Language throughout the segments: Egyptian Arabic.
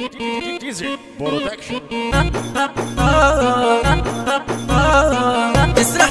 ديزل برودكشن تسرح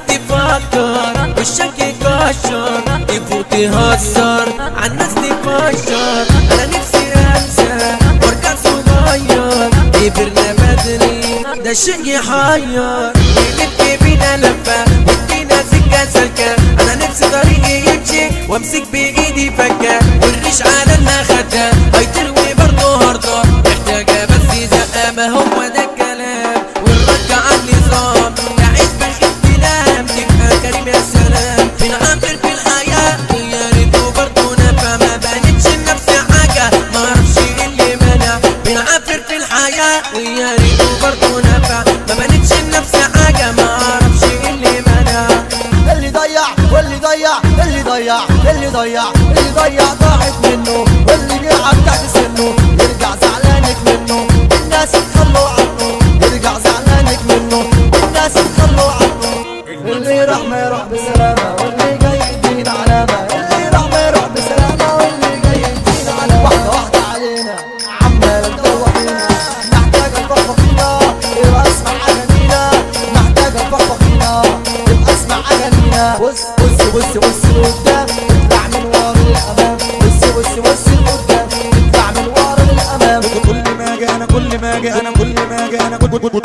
تفكر وشك يكشر يفوت يهزر عالناس تفشر انا نفسي انسى وارجع صغير كبرنا بدري ده شيء يحير يلف بينا لفه ودينا سكه سلكه انا نفسي طريقي يمشي وامسك بايدي فكه والريش على النخده هيطير برضه هرده محتاجه بس زقه ما هو ده الكلام والرد على النظام نعيش بخير كلام تبقى كريم يا سلام بنعبر في الحياه يا ريته برضه نفع ما بانتش لنفسي حاجه ما اعرفش إيه اللي منع بنعبر في الحياه ويا ريته برضه نفع ما بانتش لنفسي حاجه ما اعرفش إيه اللي منع اللي ضيع واللي ضيع اللي ضيع اللي ضيع اللي ضيع ضاعت منه واللي بيلعب تحت سنه يرجع زعلانك منه الناس تخلوا عنه يرجع زعلانك منه الناس تخلوا عنه اللي راح ما يروح بسلامة واللي جاي يدين علامة اللي راح ما يروح بسلامة واللي جاي يدين علامة واحدة واحدة علينا عمال تدور فينا محتاج الفخفخ فينا يبقى اسمع اغانينا محتاج الفخفخ فينا يبقى اسمع اغانينا بص بص بص بص لقدام اطلع من ورا للامام بص بص بص لقدام اطلع من ورا للامام كل ما اجي انا كل ما اجي انا كل ما اجي انا كل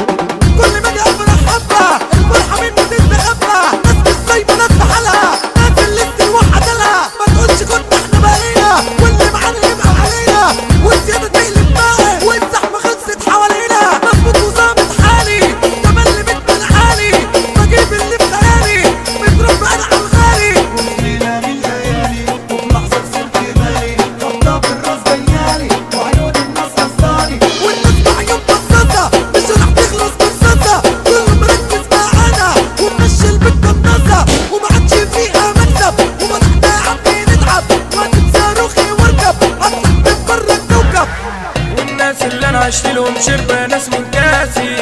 كل ما اجي افرح حبه الفرحه مني تستخبى ناس مش سايبه ناس في حالها ناس اللي توحد لها ما تقولش كنا احنا بقينا واللي معانا يبقى علينا والزياده تقلب معاه والزحمه خلصت حوالينا مظبوط وظابط حالي تملي من عالي بجيب اللي في خيالي مضروب انا على الغالي ليلة من ليالي وفي لحظة خسرت بالي خبطة في الراس جيالي وعيون الناس قصداني والناس بعيون بصاصة مش راح تخلص برصاصة كله مركز معانا ومشي البت الناصة وما عادش فيها مكسب وبدأنا عمي نتعب واجيب صاروخي واركب اطلع من برا الكوكب والناس اللي انا عشت لهم شربة ناس من كاسي